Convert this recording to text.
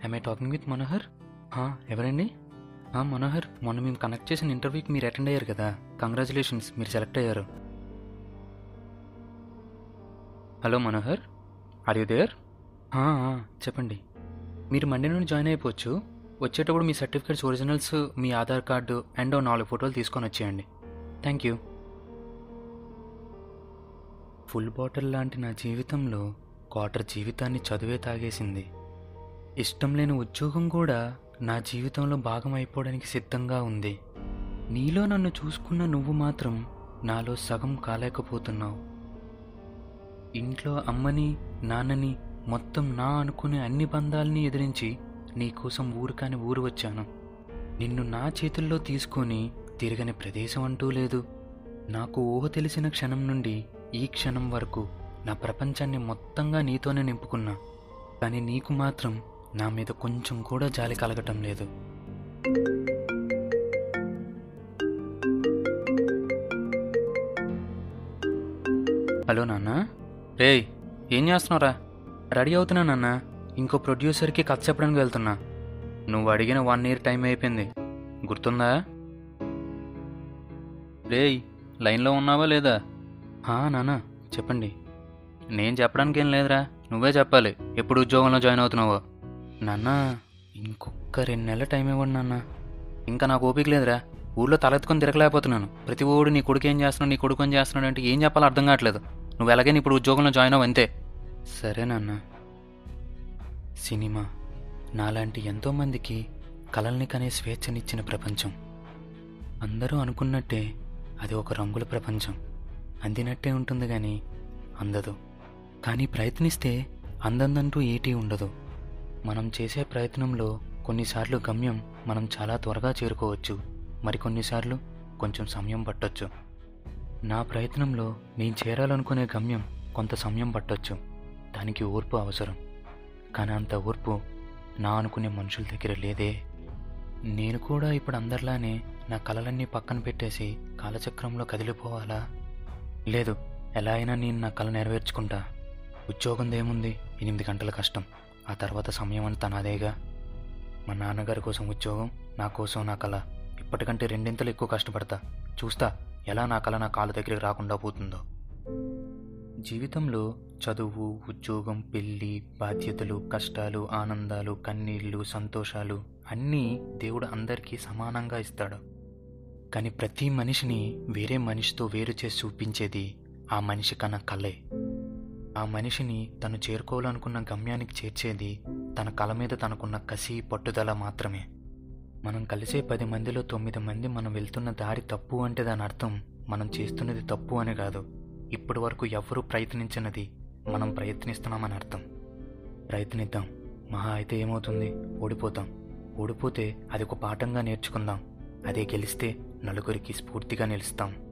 I talking with Manohar హా, ఎవరండి హా, మనోహర్ మొన్న మేము కనెక్ట్ చేసిన ఇంటర్వ్యూకి మీరు అటెండ్ అయ్యారు కదా కంగ్రాచులేషన్స్ మీరు సెలెక్ట్ అయ్యారు hello Manohar are you there చెప్పండి మీరు మండే నుండి జాయిన్ అయిపోవచ్చు వచ్చేటప్పుడు మీ సర్టిఫికేట్స్ ఒరిజినల్స్ మీ ఆధార్ కార్డు అండ్ ఓ నాలుగు ఫోటోలు తీసుకొని వచ్చేయండి థ్యాంక్ యూ ఫుల్ బాటిల్ లాంటి నా జీవితంలో క్వార్టర్ జీవితాన్ని చదువే తాగేసింది ఇష్టం లేని ఉద్యోగం కూడా నా జీవితంలో భాగం అయిపోవడానికి సిద్ధంగా ఉంది నీలో నన్ను చూసుకున్న నువ్వు మాత్రం నాలో సగం కాలేకపోతున్నావు ఇంట్లో అమ్మని నాన్నని మొత్తం నా అనుకునే అన్ని బంధాలని ఎదిరించి నీకోసం ఊరు కాని ఊరు వచ్చాను నిన్ను నా చేతుల్లో తీసుకొని తిరగని ప్రదేశం అంటూ లేదు నాకు ఊహ తెలిసిన క్షణం నుండి ఈ క్షణం వరకు నా ప్రపంచాన్ని మొత్తంగా నీతోనే నింపుకున్నా కానీ నీకు మాత్రం నా మీద కొంచెం కూడా జాలి కలగటం లేదు హలో నాన్న రేయ్ ఏం చేస్తున్నావురా రెడీ అవుతున్నా నాన్న ఇంకో ప్రొడ్యూసర్కి కథ చెప్పడానికి వెళ్తున్నా నువ్వు అడిగిన వన్ ఇయర్ టైం అయిపోయింది గుర్తుందా రేయ్ లైన్లో ఉన్నావా లేదా హా నాన్న చెప్పండి నేను చెప్పడానికి ఏం లేదురా నువ్వే చెప్పాలి ఎప్పుడు ఉద్యోగంలో జాయిన్ అవుతున్నావో నాన్న ఇంకొక రెండు నెలల టైం ఇవ్వండి నాన్న ఇంకా నాకు ఓపిక లేదురా ఊళ్ళో తలెత్తుకొని తిరగలేకపోతున్నాను ప్రతి ఓడు నీ కొడుకు ఏం చేస్తున్నాడు నీ కొడుకు ఏం చేస్తున్నాడు అంటే ఏం చెప్పాలో అర్థం కావట్లేదు నువ్వు ఎలాగైనా ఇప్పుడు ఉద్యోగంలో జాయిన్ అవ్వు అంతే సరే నాన్న సినిమా నాలాంటి ఎంతోమందికి కలల్ని కనే స్వేచ్ఛనిచ్చిన ప్రపంచం అందరూ అనుకున్నట్టే అది ఒక రంగుల ప్రపంచం అందినట్టే ఉంటుంది కానీ అందదు కానీ ప్రయత్నిస్తే అందందంటూ ఏటీ ఉండదు మనం చేసే ప్రయత్నంలో కొన్నిసార్లు గమ్యం మనం చాలా త్వరగా చేరుకోవచ్చు మరికొన్నిసార్లు కొంచెం సమయం పట్టొచ్చు నా ప్రయత్నంలో నేను చేరాలనుకునే గమ్యం కొంత సమయం పట్టొచ్చు దానికి ఓర్పు అవసరం కానీ అంత ఓర్పు నా అనుకునే మనుషుల దగ్గర లేదే నేను కూడా ఇప్పుడు అందరిలానే నా కలలన్నీ పక్కన పెట్టేసి కాలచక్రంలో కదిలిపోవాలా లేదు ఎలా అయినా నేను నా కళ నెరవేర్చుకుంటా ఉద్యోగం ఏముంది ఎనిమిది గంటల కష్టం ఆ తర్వాత సమయం అంతా నాదేగా మా నాన్నగారి కోసం ఉద్యోగం నా కోసం నా కళ ఇప్పటికంటే రెండింతలు ఎక్కువ కష్టపడతా చూస్తా ఎలా నా కళ నా కాళ్ళ దగ్గరికి రాకుండా పోతుందో జీవితంలో చదువు ఉద్యోగం పెళ్ళి బాధ్యతలు కష్టాలు ఆనందాలు కన్నీళ్ళు సంతోషాలు అన్నీ దేవుడు అందరికీ సమానంగా ఇస్తాడు కానీ ప్రతి మనిషిని వేరే మనిషితో వేరు చేసి చూపించేది ఆ మనిషి కన్న కళే ఆ మనిషిని తను చేరుకోవాలనుకున్న గమ్యానికి చేర్చేది తన కళ మీద తనకున్న కసి పట్టుదల మాత్రమే మనం కలిసే పది మందిలో తొమ్మిది మంది మనం వెళ్తున్న దారి తప్పు అంటే దాని అర్థం మనం చేస్తున్నది తప్పు అని కాదు ఇప్పటి వరకు ఎవ్వరూ ప్రయత్నించినది మనం ప్రయత్నిస్తున్నామని అర్థం ప్రయత్నిద్దాం మహా అయితే ఏమవుతుంది ఓడిపోతాం ఓడిపోతే అది ఒక పాఠంగా నేర్చుకుందాం అదే గెలిస్తే నలుగురికి స్ఫూర్తిగా నిలుస్తాం